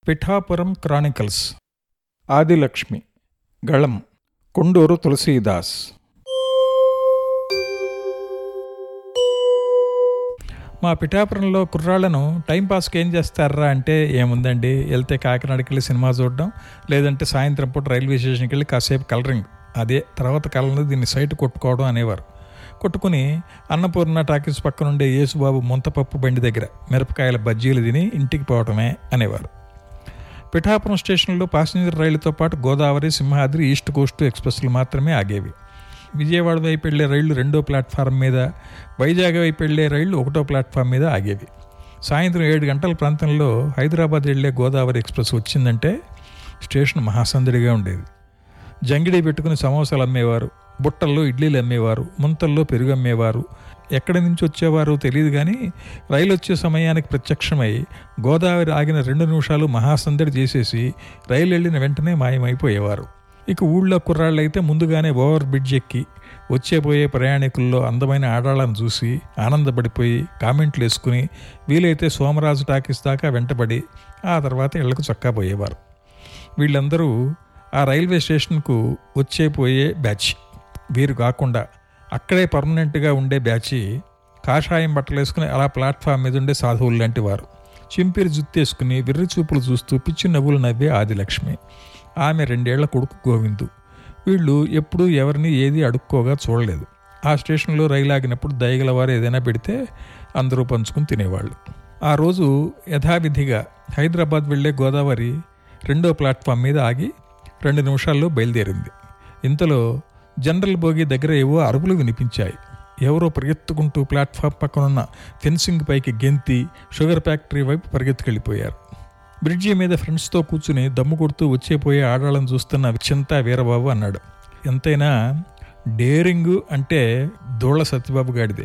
Pithapuram Chronicles Adilakshmi గళం కొండూరు తులసీదాస్ మా పిఠాపురంలో కుర్రాళ్లను టైంపాస్కి ఏం చేస్తారా అంటే ఏముందండి వెళ్తే కాకినాడకి వెళ్ళి సినిమా చూడడం లేదంటే సాయంత్రం పూట రైల్వే స్టేషన్కి వెళ్ళి కాసేపు కలరింగ్ అదే తర్వాత కాలంలో దీన్ని సైట్ కొట్టుకోవడం అనేవారు కొట్టుకుని అన్నపూర్ణ టాకీస్ పక్కన ఉండే యేసుబాబు ముంతపప్పు బండి దగ్గర మిరపకాయల బజ్జీలు తిని ఇంటికి పోవటమే అనేవారు పిఠాపురం స్టేషన్లో ప్యాసింజర్ రైళ్లతో పాటు గోదావరి సింహాద్రి ఈస్ట్ కోస్ట్ ఎక్స్ప్రెస్లు మాత్రమే ఆగేవి విజయవాడ వైపు వెళ్లే రైళ్లు రెండో ప్లాట్ఫారం మీద వైజాగ్ వైపు వెళ్లే రైళ్లు ఒకటో ప్లాట్ఫామ్ మీద ఆగేవి సాయంత్రం ఏడు గంటల ప్రాంతంలో హైదరాబాద్ వెళ్లే గోదావరి ఎక్స్ప్రెస్ వచ్చిందంటే స్టేషన్ మహాసందడిగా ఉండేది జంగిడి పెట్టుకుని సమోసాలు అమ్మేవారు బుట్టల్లో ఇడ్లీలు అమ్మేవారు ముంతల్లో పెరుగు అమ్మేవారు ఎక్కడి నుంచి వచ్చేవారో తెలియదు కానీ రైలు వచ్చే సమయానికి ప్రత్యక్షమై గోదావరి ఆగిన రెండు నిమిషాలు మహాసందడి చేసేసి రైలు వెళ్ళిన వెంటనే మాయమైపోయేవారు ఇక ఊళ్ళో కుర్రాళ్ళు అయితే ముందుగానే ఓవర్ బ్రిడ్జ్ ఎక్కి వచ్చేపోయే ప్రయాణికుల్లో అందమైన ఆడాళ్ళను చూసి ఆనందపడిపోయి కామెంట్లు వేసుకుని వీలైతే సోమరాజు టాకీస్ దాకా వెంటబడి ఆ తర్వాత ఇళ్లకు చక్కా పోయేవారు వీళ్ళందరూ ఆ రైల్వే స్టేషన్కు వచ్చేపోయే బ్యాచ్ వీరు కాకుండా అక్కడే పర్మనెంట్గా ఉండే బ్యాచి కాషాయం బట్టలు వేసుకుని అలా ప్లాట్ఫామ్ మీద ఉండే సాధువులు లాంటి వారు చింపిరి జుత్తేసుకుని విర్రి చూపులు చూస్తూ పిచ్చి నవ్వులు నవ్వే ఆదిలక్ష్మి ఆమె రెండేళ్ల కొడుకు గోవిందు వీళ్ళు ఎప్పుడూ ఎవరిని ఏది అడుక్కోగా చూడలేదు ఆ స్టేషన్లో రైలు ఆగినప్పుడు దయగల వారు ఏదైనా పెడితే అందరూ పంచుకుని తినేవాళ్ళు ఆ రోజు యథావిధిగా హైదరాబాద్ వెళ్లే గోదావరి రెండో ప్లాట్ఫామ్ మీద ఆగి రెండు నిమిషాల్లో బయలుదేరింది ఇంతలో జనరల్ బోగి దగ్గర ఏవో అరుపులు వినిపించాయి ఎవరో పరిగెత్తుకుంటూ ప్లాట్ఫామ్ పక్కనున్న ఫెన్సింగ్ పైకి గెంతి షుగర్ ఫ్యాక్టరీ వైపు పరిగెత్తుకెళ్ళిపోయారు బ్రిడ్జి మీద ఫ్రెండ్స్తో కూర్చుని దమ్ము కొడుతూ వచ్చేపోయే ఆడాళ్ళని చూస్తున్న చింతా వీరబాబు అన్నాడు ఎంతైనా డేరింగ్ అంటే దూళ్ళ సత్యబాబు గాడిదే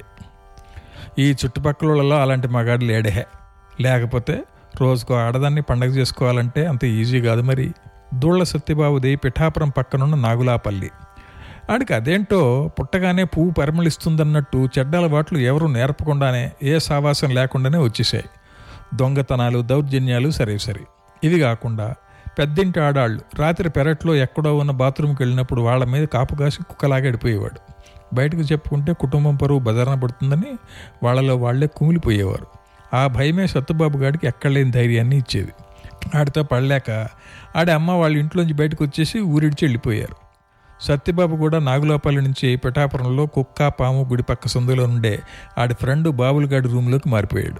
ఈ చుట్టుపక్కలలో అలాంటి మగాడు లేడే లేకపోతే రోజుకో ఆడదాన్ని పండగ చేసుకోవాలంటే అంత ఈజీ కాదు మరి దూళ్ళ సత్యబాబుది పిఠాపురం పక్కనున్న నాగులాపల్లి ఆడికి అదేంటో పుట్టగానే పువ్వు పరిమళిస్తుందన్నట్టు చెడ్డ అలవాట్లు ఎవరు నేర్పకుండానే ఏ సావాసం లేకుండానే వచ్చేసాయి దొంగతనాలు దౌర్జన్యాలు సరే సరే ఇవి కాకుండా పెద్దింటి ఆడాళ్ళు రాత్రి పెరట్లో ఎక్కడో ఉన్న బాత్రూమ్కి వెళ్ళినప్పుడు వాళ్ళ మీద కాపు కాసి కుక్కలాగడిపోయేవాడు బయటకు చెప్పుకుంటే కుటుంబం పరువు బజారన పడుతుందని వాళ్ళలో వాళ్లే కుమిలిపోయేవారు ఆ భయమే సత్తుబాబు గాడికి ఎక్కడలేని ధైర్యాన్ని ఇచ్చేది ఆడితో పడలేక ఆడి అమ్మ వాళ్ళ ఇంట్లోంచి బయటకు వచ్చేసి ఊరిడిచి వెళ్ళిపోయారు సత్యబాబు కూడా నాగులోపల్లి నుంచి పిఠాపురంలో కుక్క పాము గుడిపక్క సందులో ఉండే ఆడి ఫ్రెండ్ బాబులగాడి రూమ్లోకి మారిపోయాడు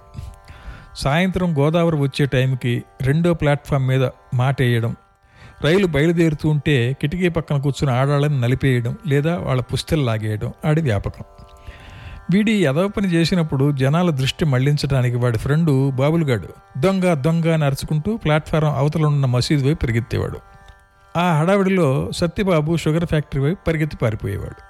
సాయంత్రం గోదావరి వచ్చే టైంకి రెండో ప్లాట్ఫామ్ మీద మాట వేయడం రైలు బయలుదేరుతూ ఉంటే కిటికీ పక్కన కూర్చుని ఆడాళ్ళని నలిపేయడం లేదా వాళ్ళ పుస్తలు లాగేయడం ఆడి వ్యాపకం వీడి ఎదవ పని చేసినప్పుడు జనాల దృష్టి మళ్లించడానికి వాడి ఫ్రెండు బాబులుగాడు దొంగ దొంగ అని అరుచుకుంటూ ప్లాట్ఫారం అవతల ఉన్న మసీదు వైపు పరిగెత్తేవాడు ఆ హడావిడిలో సత్యబాబు షుగర్ ఫ్యాక్టరీ వైపు పరిగెత్తి పారిపోయేవాడు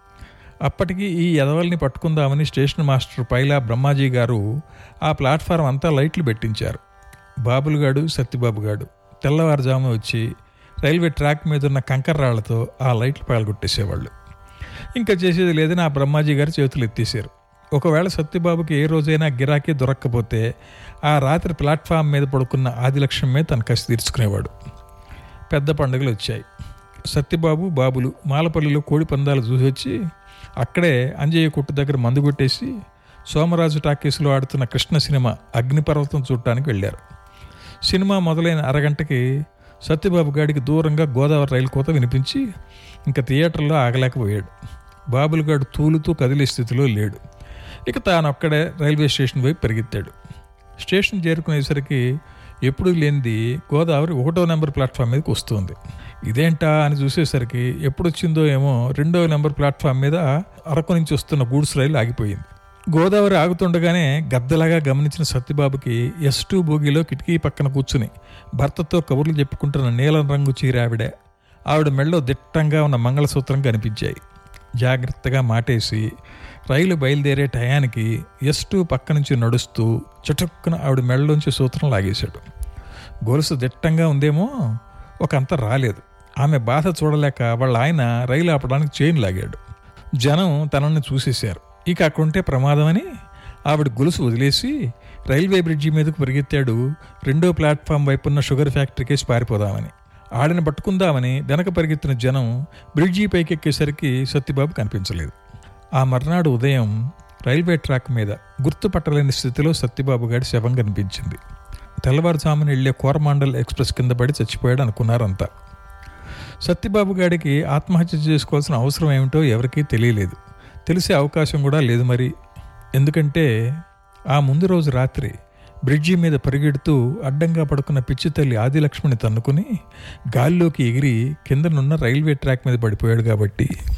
అప్పటికి ఈ ఎదవల్ని పట్టుకుందామని స్టేషన్ మాస్టర్ పైలా బ్రహ్మాజీ గారు ఆ ప్లాట్ఫారం అంతా లైట్లు పెట్టించారు బాబులుగాడు సత్యబాబుగాడు తెల్లవారుజామున వచ్చి రైల్వే ట్రాక్ మీద ఉన్న కంకర్రాళ్లతో ఆ లైట్లు పగలగొట్టేసేవాళ్ళు ఇంకా చేసేది లేదని ఆ బ్రహ్మాజీ గారు చేతులు ఎత్తేసారు ఒకవేళ సత్యబాబుకి ఏ రోజైనా గిరాకీ దొరక్కపోతే ఆ రాత్రి ప్లాట్ఫామ్ మీద పడుకున్న ఆదిలక్ష్యం మీద తన కసి తీర్చుకునేవాడు పెద్ద పండుగలు వచ్చాయి సత్యబాబు బాబులు మాలపల్లిలో కోడి పందాలు చూసి వచ్చి అక్కడే అంజయ్య కొట్టు దగ్గర మందు కొట్టేసి సోమరాజు టాకీస్లో ఆడుతున్న కృష్ణ సినిమా అగ్నిపర్వతం చూడటానికి వెళ్ళారు సినిమా మొదలైన అరగంటకి సత్యబాబు గాడికి దూరంగా గోదావరి రైలు కోత వినిపించి ఇంకా థియేటర్లో ఆగలేకపోయాడు బాబులుగాడు తూలుతూ కదిలే స్థితిలో లేడు ఇక తానొక్కడే రైల్వే స్టేషన్ వైపు పరిగెత్తాడు స్టేషన్ చేరుకునేసరికి ఎప్పుడు లేనిది గోదావరి ఒకటో నెంబర్ ప్లాట్ఫామ్ మీదకి వస్తుంది ఇదేంటా అని చూసేసరికి ఎప్పుడు వచ్చిందో ఏమో రెండో నెంబర్ ప్లాట్ఫామ్ మీద అరకు నుంచి వస్తున్న గూడ్స్ రైలు ఆగిపోయింది గోదావరి ఆగుతుండగానే గద్దలాగా గమనించిన సత్యబాబుకి ఎస్ టూ బోగిలో కిటికీ పక్కన కూర్చుని భర్తతో కబుర్లు చెప్పుకుంటున్న నీలం రంగు చీర ఆవిడ ఆవిడ మెళ్ళో దిట్టంగా ఉన్న మంగళసూత్రం కనిపించాయి జాగ్రత్తగా మాటేసి రైలు బయలుదేరే టయానికి ఎస్ టూ పక్క నుంచి నడుస్తూ చటుక్కున ఆవిడ మెళ్ళలోంచి సూత్రం లాగేశాడు గొలుసు దిట్టంగా ఉందేమో ఒక అంత రాలేదు ఆమె బాధ చూడలేక వాళ్ళ ఆయన రైలు ఆపడానికి చైన్ లాగాడు జనం తనని చూసేశారు ఇక అక్కడుంటే ప్రమాదమని ఆవిడ గొలుసు వదిలేసి రైల్వే బ్రిడ్జి మీదకు పరిగెత్తాడు రెండో ప్లాట్ఫామ్ వైపున్న షుగర్ ఫ్యాక్టరీకేసి పారిపోదామని ఆడిని పట్టుకుందామని వెనక పరిగెత్తిన జనం బ్రిడ్జి పైకెక్కేసరికి సత్యబాబు కనిపించలేదు ఆ మర్నాడు ఉదయం రైల్వే ట్రాక్ మీద గుర్తుపట్టలేని స్థితిలో సత్యబాబు గారి శవం కనిపించింది తెల్లవారుజామున వెళ్లే కోరమాండల్ ఎక్స్ప్రెస్ కింద పడి చచ్చిపోయాడు అనుకున్నారంతా సత్యబాబు గారికి ఆత్మహత్య చేసుకోవాల్సిన అవసరం ఏమిటో ఎవరికీ తెలియలేదు తెలిసే అవకాశం కూడా లేదు మరి ఎందుకంటే ఆ ముందు రోజు రాత్రి బ్రిడ్జి మీద పరిగెడుతూ అడ్డంగా పడుకున్న పిచ్చి తల్లి ఆదిలక్ష్మిని తన్నుకుని గాల్లోకి ఎగిరి కిందనున్న రైల్వే ట్రాక్ మీద పడిపోయాడు కాబట్టి